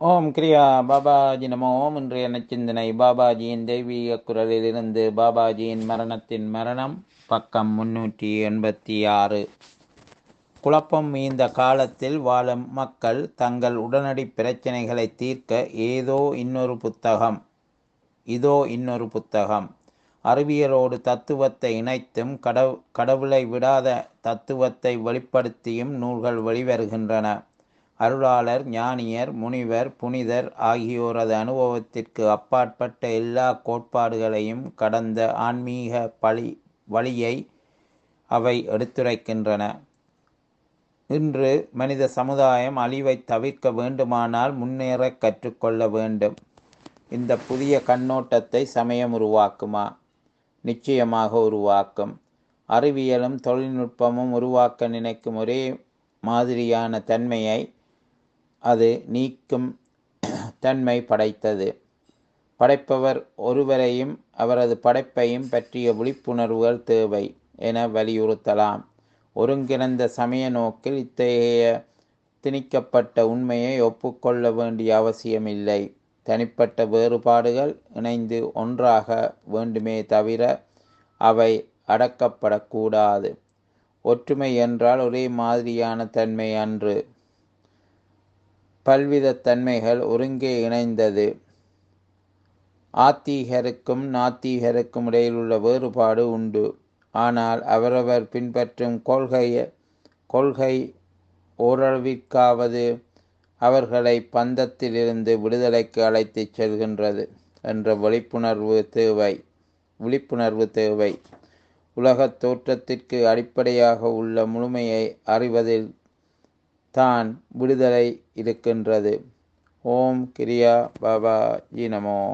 ஓம் கிரியா பாபாஜி நமோ ஓம் இன்றைய நச்சிந்தனை பாபாஜியின் தெய்வீக குரலிலிருந்து பாபாஜியின் மரணத்தின் மரணம் பக்கம் முன்னூற்றி எண்பத்தி ஆறு குழப்பம் மீந்த காலத்தில் வாழும் மக்கள் தங்கள் உடனடி பிரச்சனைகளை தீர்க்க ஏதோ இன்னொரு புத்தகம் இதோ இன்னொரு புத்தகம் அறிவியலோடு தத்துவத்தை இணைத்தும் கடவு கடவுளை விடாத தத்துவத்தை வெளிப்படுத்தியும் நூல்கள் வெளிவருகின்றன அருளாளர் ஞானியர் முனிவர் புனிதர் ஆகியோரது அனுபவத்திற்கு அப்பாற்பட்ட எல்லா கோட்பாடுகளையும் கடந்த ஆன்மீக பழி வழியை அவை எடுத்துரைக்கின்றன இன்று மனித சமுதாயம் அழிவை தவிர்க்க வேண்டுமானால் முன்னேற கற்றுக்கொள்ள வேண்டும் இந்த புதிய கண்ணோட்டத்தை சமயம் உருவாக்குமா நிச்சயமாக உருவாக்கும் அறிவியலும் தொழில்நுட்பமும் உருவாக்க நினைக்கும் ஒரே மாதிரியான தன்மையை அது நீக்கும் தன்மை படைத்தது படைப்பவர் ஒருவரையும் அவரது படைப்பையும் பற்றிய விழிப்புணர்வுகள் தேவை என வலியுறுத்தலாம் ஒருங்கிணைந்த சமய நோக்கில் இத்தகைய திணிக்கப்பட்ட உண்மையை ஒப்புக்கொள்ள வேண்டிய அவசியமில்லை தனிப்பட்ட வேறுபாடுகள் இணைந்து ஒன்றாக வேண்டுமே தவிர அவை அடக்கப்படக்கூடாது ஒற்றுமை என்றால் ஒரே மாதிரியான தன்மை அன்று பல்வித தன்மைகள் ஒருங்கே இணைந்தது ஆத்தீகருக்கும் நாத்தீகருக்கும் இடையில் உள்ள வேறுபாடு உண்டு ஆனால் அவரவர் பின்பற்றும் கொள்கை கொள்கை ஓரளவிற்காவது அவர்களை பந்தத்திலிருந்து விடுதலைக்கு அழைத்துச் செல்கின்றது என்ற விழிப்புணர்வு தேவை விழிப்புணர்வு தேவை உலகத் தோற்றத்திற்கு அடிப்படையாக உள்ள முழுமையை அறிவதில் தான் விடுதலை இருக்கின்றது ஓம் கிரியா பாபா ஜி நமோ